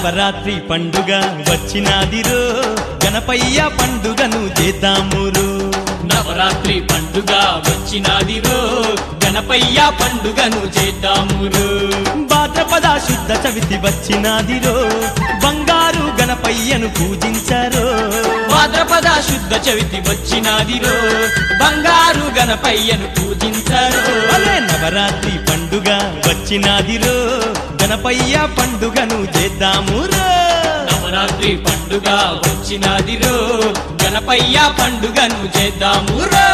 నవరాత్రి పండుగ వచ్చినాదిరో గణపయ్య పండుగను చేద్దామురు నవరాత్రి పండుగ వచ్చినాదిరో గణపయ్య పండుగను చేద్దామురు భాద్రపద శుద్ధ చవితి వచ్చినాదిరో బంగారు గణపయ్యను పూజించరో భాద్రపద శుద్ధ చవితి వచ్చినాదిరో బంగారు గణపయ్యను పూజించరు అలే నవరాత్రి పండుగ వచ్చినాదిరో గణపయ్య పండుగను చేద్దామురో నవరాత్రి పండుగ వచ్చినాదిరో గణపయ్య పండుగను చేద్దామురో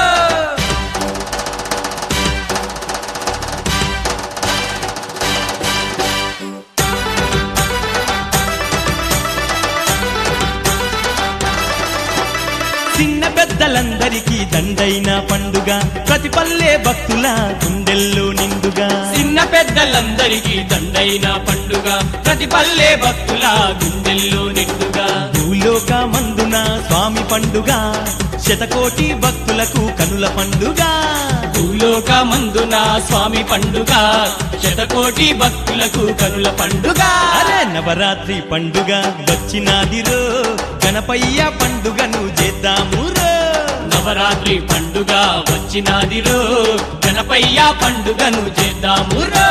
చిన్న పెద్దలందరికీ దండైన పండుగ ప్రతి పల్లె భక్తుల గుండెల్లో నిండుగా చిన్న పెద్దలందరికీ దండైన పండుగ ప్రతి పల్లె భక్తుల గుండెల్లో నిండుగా భూలోక మందున స్వామి పండుగ శతకోటి భక్తులకు కనుల పండుగ భూలోక మందున స్వామి పండుగ శతకోటి భక్తులకు కనుల పండుగ అరే నవరాత్రి పండుగ వచ్చినాదిరో గణపయ్య పండుగను చేద్దామురో నవరాత్రి పండుగ వచ్చినాదిరో గణపయ్య పండుగను చేద్దామురో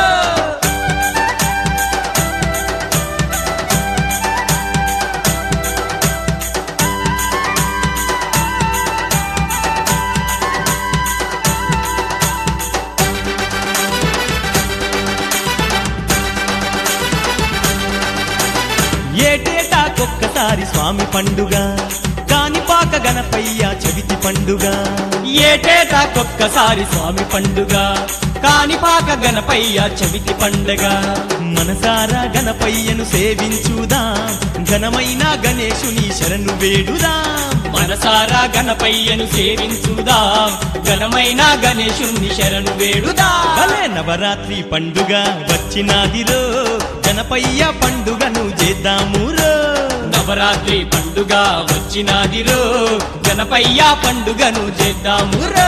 ఏటేటాకొక్కసారి స్వామి పండుగ కానిపాక గణపయ్య చవితి పండుగ ఏటేటాకొక్కసారి స్వామి పండుగ కానిపాక గణపయ్య చవితి పండుగ మనసారా గణపయ్యను సేవించుదా ఘనమైన గణేశుని శరణు వేడుదా మనసారా గణపయ్యను సేవించుదా ఘనమైన గణేశుణ్ణి శరణు వేడుదా భలే నవరాత్రి పండుగ వచ్చినాదిరో గణపయ్య పండుగను చేద్దామురో నవరాత్రి పండుగ వచ్చినాదిరో గణపయ్య పండుగను చేద్దామురో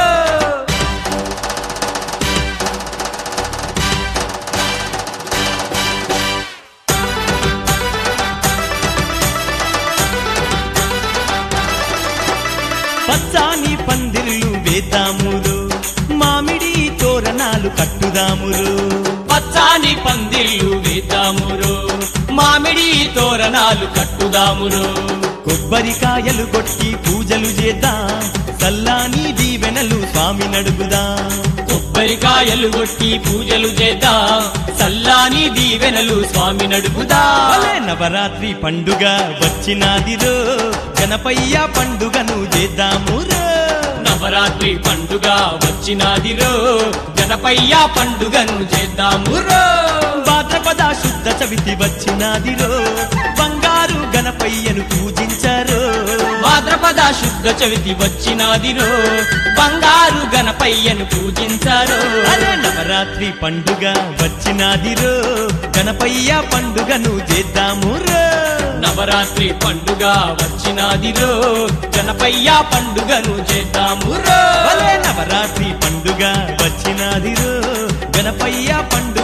పచ్చాని పందిర్లు వేద్దామురు మామిడి తోరణాలు కట్టుదామురు పచ్చాని పందిళ్ళు వేద్దామురో మామిడి తోరణాలు కట్టుదామురో కొబ్బరికాయలు కొట్టి పూజలు చేద్దాం సల్లాని దీవెనలు స్వామి నడుగుదాం కొబ్బరికాయలు కొట్టి పూజలు చేద్దాం సల్లాని దీవెనలు స్వామి నడుపుదా భలే నవరాత్రి పండుగ వచ్చినాదిరో గణపయ్య పండుగను చేద్దామురో నవరాత్రి పండుగ వచ్చినాదిరో గణపయ్య పండుగను చేద్దామురో భాద్రపద శుద్ధ చవితి వచ్చినాదిరో బంగారు గణపయ్యను పూజించరో భాద్రపద శుద్ధ చవితి వచ్చినాదిరో బంగారు గణపయ్యను పూజించారు అరే నవరాత్రి పండుగ వచ్చినాదిరో గణపయ్య పండుగను చేద్దామురో నవరాత్రి పండుగ వచ్చినాదిరో గణపయ్య పండుగను చేద్దామురో భలే నవరాత్రి పండుగ వచ్చినాదిరో గణపయ్య పండుగ